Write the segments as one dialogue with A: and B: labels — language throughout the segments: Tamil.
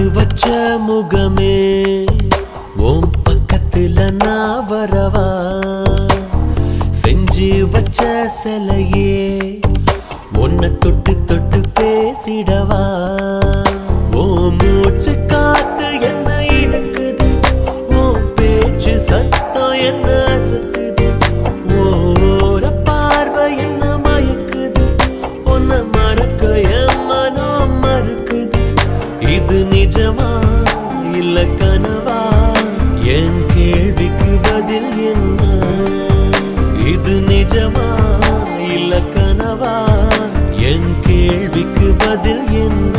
A: வச்ச முகமே உன் பக்கத்துல நான் வரவா செஞ்சு வச்ச சிலையே உன்னை தொட்டு தொட்டு பேசிடவா ஓ மூச்சு காத்து என்ன இழுக்குது ஓ பேச்சு சத்தம் என்ன அசத்துது ஓர பார்வை என்ன மயக்குது உன்னை மறக்க என் மனம் மறுக்குது இது நிஜமா இல்ல கனவா என் கேள்விக்கு பதில் என்ன இது நிஜமா இல்ல கனவா என் கேள்விக்கு பதில் என்ன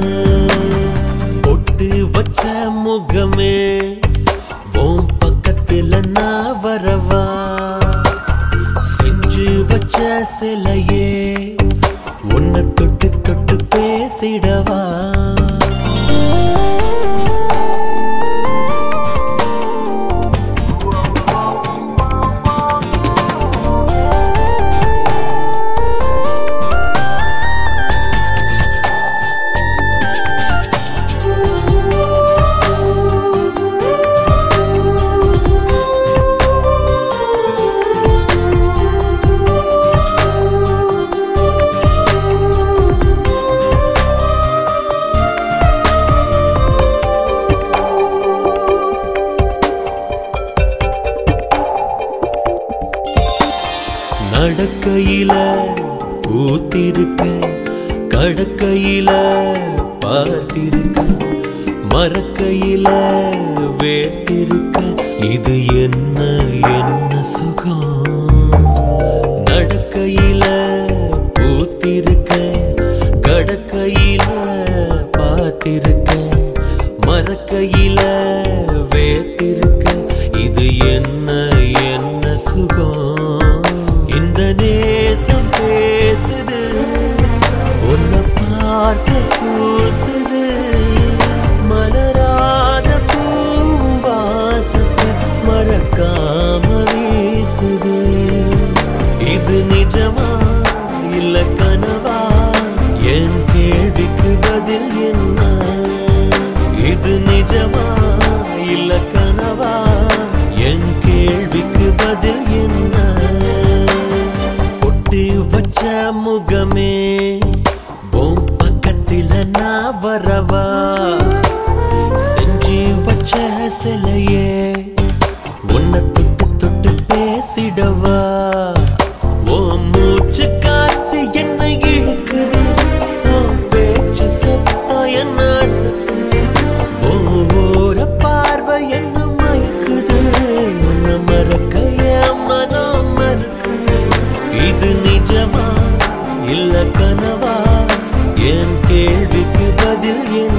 A: பொட்டு வச்ச முகமே உன் பக்கத்துல நான் வரவா செஞ்சு வச்ச சிலையே உன்னை தொட்டு தொட்டு பேசிடவா நடக்கையில பூத்திருக்க கடக்கையில பார்த்திருக்க மறக்கையில வேர்த்திருக்க இது என்ன என்ன சுகம் நடக்கையில பூத்திருக்க கடக்கையில பார்த்திருக்க மறக்கையில வேர்த்திருக்க இது என்ன என்ன சுகம் இந்த நேசம் பேசுது உன்னை பார்க்க கூசுது மலராத பூவாசத்தை மறக்காம வீசுது இது நிஜமா இல்ல கனவா என் கேள்விக்கு பதில் என்ன இது நிஜமா இல்ல கனவா என் கேள்விக்கு பதில் என்ன பொட்டு வச்ச முகமே உன் பக்கத்துல நான் வரவா செஞ்சு வச்ச சிலையே உன்னை தொட்டு தொட்டு பேசிடவா ஓ மூச்சு காத்து என்ன இழுக்குது ஓ பேச்சு சத்தம் என்ன சத்துது ஓ ஓர பார்வை என்ன மயக்குது உன்னை மறக்க என் மனம் மறுக்குது இது நிஜமா இல்ல கனவா என் கேள்விக்கு பதில் என்ன